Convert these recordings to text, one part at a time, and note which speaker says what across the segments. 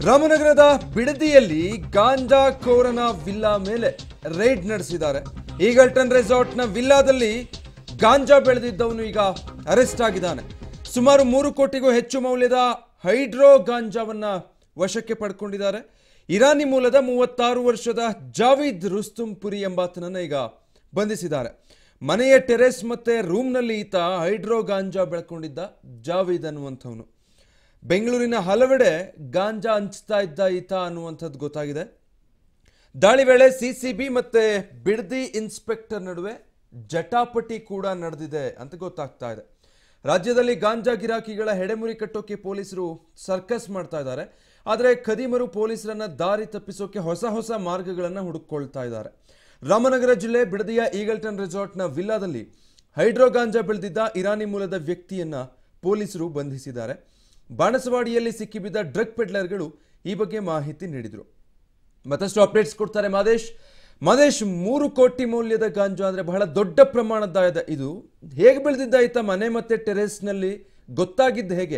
Speaker 1: ರಾಮನಗರದ ಬಿಡದಿಯಲ್ಲಿ ಗಾಂಜಾ ಕೋರನ ವಿಲ್ಲಾ ಮೇಲೆ ರೈಡ್ ನಡೆಸಿದ್ದಾರೆ ಈಗಲ್ಟನ್ ರೆಸಾರ್ಟ್ನ ವಿಲ್ಲಾದಲ್ಲಿ ಗಾಂಜಾ ಬೆಳೆದಿದ್ದವನು ಈಗ ಅರೆಸ್ಟ್ ಆಗಿದ್ದಾನೆ ಸುಮಾರು ಮೂರು ಕೋಟಿಗೂ ಹೆಚ್ಚು ಮೌಲ್ಯದ ಹೈಡ್ರೋ ಗಾಂಜಾವನ್ನ ವಶಕ್ಕೆ ಪಡ್ಕೊಂಡಿದ್ದಾರೆ ಇರಾನಿ ಮೂಲದ ಮೂವತ್ತಾರು ವರ್ಷದ ಜಾವೀದ್ ರುಸ್ತುಂಪುರಿ ಎಂಬಾತನನ್ನ ಈಗ ಬಂಧಿಸಿದ್ದಾರೆ ಮನೆಯ ಟೆರೆಸ್ ಮತ್ತೆ ರೂಮ್ನಲ್ಲಿ ಈತ ಹೈಡ್ರೋ ಗಾಂಜಾ ಬೆಳ್ಕೊಂಡಿದ್ದ ಜಾವೀದ್ ಅನ್ನುವಂಥವನು ಬೆಂಗಳೂರಿನ ಹಲವೆಡೆ ಗಾಂಜಾ ಹಂಚ್ತಾ ಇದ್ದ ಈತ ಅನ್ನುವಂಥದ್ದು ಗೊತ್ತಾಗಿದೆ ದಾಳಿ ವೇಳೆ ಸಿಸಿಬಿ ಮತ್ತೆ ಬಿಡದಿ ಇನ್ಸ್ಪೆಕ್ಟರ್ ನಡುವೆ ಜಟಾಪಟಿ ಕೂಡ ನಡೆದಿದೆ ಅಂತ ಗೊತ್ತಾಗ್ತಾ ಇದೆ ರಾಜ್ಯದಲ್ಲಿ ಗಾಂಜಾ ಗಿರಾಕಿಗಳ ಹೆಡೆಮುರಿ ಕಟ್ಟೋಕೆ ಪೊಲೀಸರು ಸರ್ಕಸ್ ಮಾಡ್ತಾ ಇದ್ದಾರೆ ಆದರೆ ಖದೀಮರು ಪೊಲೀಸರನ್ನ ದಾರಿ ತಪ್ಪಿಸೋಕೆ ಹೊಸ ಹೊಸ ಮಾರ್ಗಗಳನ್ನು ಹುಡುಕೊಳ್ತಾ ಇದ್ದಾರೆ ರಾಮನಗರ ಜಿಲ್ಲೆ ಬಿಡದಿಯ ಈಗಲ್ಟನ್ ರೆಸಾರ್ಟ್ನ ವಿಲ್ಲಾದಲ್ಲಿ ಹೈಡ್ರೋ ಗಾಂಜಾ ಬೆಳೆದಿದ್ದ ಇರಾನಿ ಮೂಲದ ವ್ಯಕ್ತಿಯನ್ನ ಪೊಲೀಸರು ಬಂಧಿಸಿದ್ದಾರೆ ಬಾಣಸವಾಡಿಯಲ್ಲಿ ಸಿಕ್ಕಿಬಿದ್ದ ಡ್ರಗ್ ಪೆಡ್ಲರ್ಗಳು ಈ ಬಗ್ಗೆ ಮಾಹಿತಿ ನೀಡಿದರು ಮತ್ತಷ್ಟು ಅಪ್ಡೇಟ್ಸ್ ಕೊಡ್ತಾರೆ ಮಾದೇಶ್ ಮಾದೇಶ್ ಮೂರು ಕೋಟಿ ಮೌಲ್ಯದ ಗಾಂಜಾ ಅಂದ್ರೆ ಬಹಳ ದೊಡ್ಡ ಪ್ರಮಾಣದ ಇದೆ ಇದು ಹೇಗೆ ಬೆಳೆದಿದ್ದ ಆಯ್ತಾ ಮನೆ ಮತ್ತೆ ಟೆರೆಸ್ನಲ್ಲಿ ಗೊತ್ತಾಗಿದ್ದು ಹೇಗೆ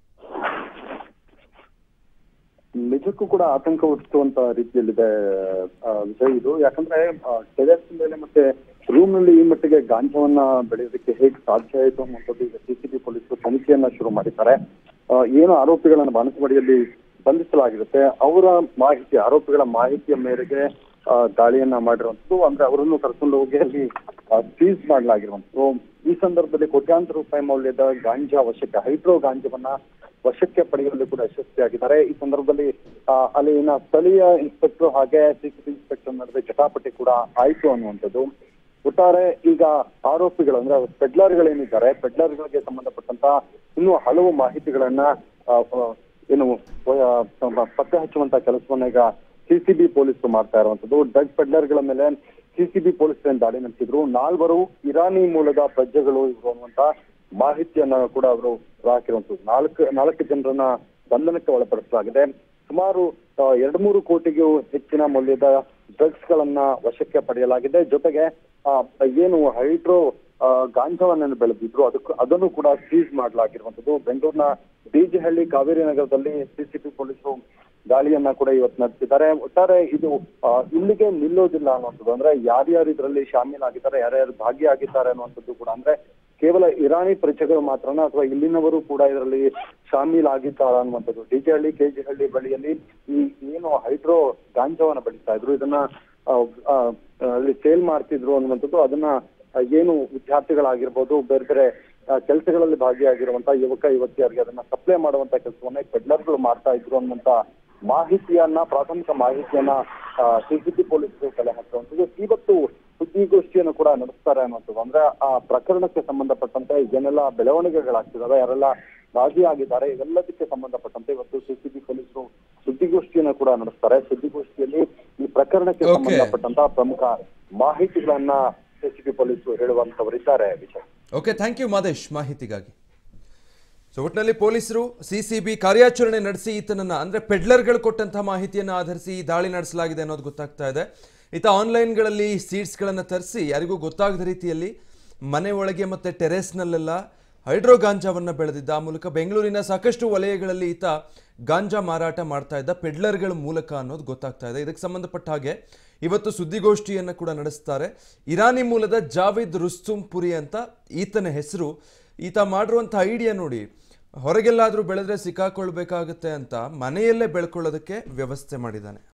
Speaker 2: ನಿಜಕ್ಕೂ ಕೂಡ ಆತಂಕ ಹುಟ್ಟಿಸುವಂತ ರೀತಿಯಲ್ಲಿದೆ ಆ, ವಿಷಯ ಇದು ಯಾಕಂದ್ರೆ ಟೆರೆಸ್ ಮೇಲೆ ಮತ್ತೆ ರೂಮ್ ನಲ್ಲಿ ಈ ಮಟ್ಟಿಗೆ ಗಾಂಜಾವನ್ನ ಬೆಳೆಯೋದಕ್ಕೆ ಹೇಗೆ ಸಾಧ್ಯ ಆಯಿತು ಅನ್ನುವಂಥದ್ದು ಈಗ ಸಿಸಿಬಿ ಪೊಲೀಸರು ತನಿಖೆಯನ್ನ ಶುರು ಮಾಡಿದ್ದಾರೆ ಆ, ಏನು ಆರೋಪಿಗಳನ್ನ ಬಾಣಸವಾಡಿಯಲ್ಲಿ ಬಂಧಿಸಲಾಗಿರುತ್ತೆ ಅವರ ಮಾಹಿತಿ ಆರೋಪಿಗಳ ಮಾಹಿತಿಯ ಮೇರೆಗೆ ಆ, ದಾಳಿಯನ್ನ ಮಾಡಿರುವಂಥದ್ದು ಅಂದ್ರೆ ಅವರನ್ನು ಕರ್ಕೊಂಡು ಹೋಗಿ ಅಲ್ಲಿ ಸೀಸ್ ಮಾಡಲಾಗಿರುವಂಥದ್ದು ಈ ಸಂದರ್ಭದಲ್ಲಿ ಕೋಟ್ಯಾಂತರ ರೂಪಾಯಿ ಮೌಲ್ಯದ ಗಾಂಜಾ ವಶಕ್ಕೆ ಹೈಡ್ರೋ ಗಾಂಜಾವನ್ನ ವಶಕ್ಕೆ ಪಡೆಯುವಲ್ಲಿ ಕೂಡ ಯಶಸ್ವಿಯಾಗಿದ್ದಾರೆ ಈ ಸಂದರ್ಭದಲ್ಲಿ ಆ, ಅಲ್ಲಿನ ಸ್ಥಳೀಯ ಇನ್ಸ್ಪೆಕ್ಟರ್ ಹಾಗೆ ಸಿಸಿಬಿ ಇನ್ಸ್ಪೆಕ್ಟರ್ ನಡುವೆ ಜಟಾಪಟಿ ಕೂಡ ಆಯ್ತು ಅನ್ನುವಂಥದ್ದು ಒಟ್ಟಾರೆ ಈಗ ಆರೋಪಿಗಳು ಅಂದ್ರೆ ಪೆಡ್ಲರ್ಗಳೇನಿದ್ದಾರೆ ಪೆಡ್ಲರ್ಗಳಿಗೆ ಸಂಬಂಧಪಟ್ಟಂತ ಇನ್ನೂ ಹಲವು ಮಾಹಿತಿಗಳನ್ನ ಆ, ಆ, ಏನು ಆ, ಪತ್ತೆ ಹಚ್ಚುವಂತ ಕೆಲಸವನ್ನ ಈಗ ಸಿಸಿಬಿ ಪೊಲೀಸರು ಮಾಡ್ತಾ ಇರುವಂತದ್ದು ಡ್ರಗ್ ಪೆಡ್ಲರ್ಗಳ ಮೇಲೆ ಸಿಸಿಬಿ ಪೊಲೀಸರು ಏನ್ ದಾಳಿ ನಡೆಸಿದ್ರು ನಾಲ್ವರು ಇರಾನಿ ಮೂಲದ ಪ್ರಜೆಗಳು ಇವರು ಅನ್ನುವಂತ ಮಾಹಿತಿಯನ್ನ ಕೂಡ ಅವರು ಹಾಕಿರುವಂತದ್ದು ನಾಲ್ಕು ನಾಲ್ಕು ಜನರನ್ನ ಬಂಧನಕ್ಕೆ ಒಳಪಡಿಸಲಾಗಿದೆ ಸುಮಾರು ಆ, ಎರಡು ಮೂರು ಕೋಟಿಗೂ ಹೆಚ್ಚಿನ ಮೌಲ್ಯದ ಡ್ರಗ್ಸ್ ಗಳನ್ನ ವಶಕ್ಕೆ ಪಡೆಯಲಾಗಿದೆ ಜೊತೆಗೆ ಆ, ಏನು ಹೈಡ್ರೋ ಆ, ಗಾಂಜಾವನ್ನ ಬೆಳೆದಿದ್ರು ಅದಕ್ಕೂ ಅದನ್ನು ಕೂಡ ಸೀಸ್ ಮಾಡಲಾಗಿರುವಂತದ್ದು ಬೆಂಗಳೂರಿನ ಬಿಜಿಹಳ್ಳಿ ಕಾವೇರಿ ನಗರದಲ್ಲಿ ಸಿಸಿಬಿ ಪೊಲೀಸರು ದಾಳಿಯನ್ನ ಕೂಡ ಇವತ್ತು ನಡೆಸಿದ್ದಾರೆ ಒಟ್ಟಾರೆ ಇದು ಆ, ಇಲ್ಲಿಗೆ ನಿಲ್ಲೋದಿಲ್ಲ ಅನ್ನುವಂಥದ್ದು ಅಂದ್ರೆ ಯಾರ್ಯಾರು ಇದರಲ್ಲಿ ಶಾಮೀಲಾಗಿದ್ದಾರೆ ಯಾರ್ಯಾರು ಭಾಗಿಯಾಗಿದ್ದಾರೆ ಅನ್ನುವಂಥದ್ದು ಕೂಡ ಅಂದ್ರೆ ಕೇವಲ ಇರಾನಿ ಪ್ರಜೆಗಳು ಮಾತ್ರನ ಅಥವಾ ಇಲ್ಲಿನವರು ಕೂಡ ಇದರಲ್ಲಿ ಶಾಮೀಲಾಗಿದ್ದಾರ ಅನ್ನುವಂಥದ್ದು ಡಿಜೆಹಳ್ಳಿ ಕೆಜಿಹಳ್ಳಿ ಬಳಿಯಲ್ಲಿ ಈ ಏನು ಹೈಡ್ರೋ ಗಾಂಜಾವನ್ನ ಬೆಳೀತಾ ಇದ್ರು ಇದನ್ನ ಆ, ಆ, ಅಲ್ಲಿ ಸೇಲ್ ಮಾಡ್ತಿದ್ರು ಅನ್ನುವಂಥದ್ದು ಅದನ್ನ ಆ, ಏನು ವಿದ್ಯಾರ್ಥಿಗಳಾಗಿರ್ಬೋದು ಬೇರೆ ಬೇರೆ ಕೆಲಸಗಳಲ್ಲಿ ಭಾಗಿಯಾಗಿರುವಂತ ಯುವಕ ಯುವತಿಯರಿಗೆ ಅದನ್ನ ಸಪ್ಲೈ ಮಾಡುವಂತ ಕೆಲಸವನ್ನ ಪೆಡ್ಲರ್ಗಳು ಮಾಡ್ತಾ ಇದ್ರು ಅನ್ನುವಂತ ಮಾಹಿತಿಯನ್ನ ಪ್ರಾಥಮಿಕ ಮಾಹಿತಿಯನ್ನ ಸಿಸಿಬಿ ಪೊಲೀಸರು ಕಲೆ ಹಾಕಿರುವಂತದ್ದು ಇವತ್ತು ಸುದ್ದಿಗೋಷ್ಠಿಯನ್ನು ಕೂಡ ನಡೆಸ್ತಾರೆ ಅನ್ನುವಂಥದ್ದು ಅಂದ್ರೆ ಆ ಪ್ರಕರಣಕ್ಕೆ ಸಂಬಂಧಪಟ್ಟಂತೆ ಏನೆಲ್ಲ ಬೆಳವಣಿಗೆಗಳಾಗ್ತಿದಾವೆ ಯಾರೆಲ್ಲ ಭಾಗಿಯಾಗಿದ್ದಾರೆ ಇವೆಲ್ಲದಕ್ಕೆ ಸಂಬಂಧಪಟ್ಟಂತೆ ಇವತ್ತು ಸಿಸಿಬಿ ಪೊಲೀಸರು ಸುದ್ದಿಗೋಷ್ಠಿಯನ್ನು ಕೂಡ ನಡೆಸ್ತಾರೆ ಸುದ್ದಿಗೋಷ್ಠಿಯಲ್ಲಿ ಈ ಪ್ರಕರಣಕ್ಕೆ
Speaker 1: Okay.
Speaker 2: ಸಂಬಂಧಪಟ್ಟಂತ ಪ್ರಮುಖ ಮಾಹಿತಿಗಳನ್ನ ಸಿಸಿಬಿ ಪೊಲೀಸರು ಹೇಳುವಂತವರಿದ್ದಾರೆ Vijay
Speaker 1: okay thank you Madesh ಮಾಹಿತಿಗಾಗಿ ಸೊ ಒಟ್ಟಿನಲ್ಲಿ ಪೊಲೀಸರು ಸಿಸಿಬಿ ಕಾರ್ಯಾಚರಣೆ ನಡೆಸಿ ಈತನನ್ನ ಅಂದ್ರೆ ಪೆಡ್ಲರ್ಗಳು ಕೊಟ್ಟಂತಹ ಮಾಹಿತಿಯನ್ನು ಆಧರಿಸಿ ಈ ದಾಳಿ ನಡೆಸಲಾಗಿದೆ ಅನ್ನೋದು ಗೊತ್ತಾಗ್ತಾ ಇದೆ ಈತ ಆನ್ಲೈನ್ಗಳಲ್ಲಿ ಸೀಡ್ಸ್ಗಳನ್ನು ತರಿಸಿ ಯಾರಿಗೂ ಗೊತ್ತಾಗದ ರೀತಿಯಲ್ಲಿ ಮನೆ ಒಳಗೆ ಮತ್ತೆ ಟೆರೆಸ್ನಲ್ಲೆಲ್ಲ ಹೈಡ್ರೋ ಗಾಂಜಾವನ್ನು ಬೆಳೆದಿದ್ದ ಆ ಮೂಲಕ ಬೆಂಗಳೂರಿನ ಸಾಕಷ್ಟು ವಲಯಗಳಲ್ಲಿ ಈತ ಗಾಂಜಾ ಮಾರಾಟ ಮಾಡ್ತಾ ಇದ್ದ ಪೆಡ್ಲರ್ಗಳ ಮೂಲಕ ಅನ್ನೋದು ಗೊತ್ತಾಗ್ತಾ ಇದೆ ಇದಕ್ಕೆ ಸಂಬಂಧಪಟ್ಟ ಹಾಗೆ ಇವತ್ತು ಸುದ್ದಿಗೋಷ್ಠಿಯನ್ನು ಕೂಡ ನಡೆಸ್ತಾರೆ ಇರಾನಿ ಮೂಲದ ಜಾವೇದ್ ರುಸ್ತುಂಪುರಿ ಅಂತ ಈತನ ಹೆಸರು ಈತ ಮಾಡಿರುವಂಥ ಐಡಿಯಾ ನೋಡಿ ಹೊರಗೆಲ್ಲಾದರೂ ಬೆಳೆದ್ರೆ ಸಿಕ್ಕಾಕೊಳ್ಬೇಕಾಗುತ್ತೆ ಅಂತ ಮನೆಯಲ್ಲೇ ಬೆಳ್ಕೊಳ್ಳೋದಕ್ಕೆ ವ್ಯವಸ್ಥೆ ಮಾಡಿದ್ದಾನೆ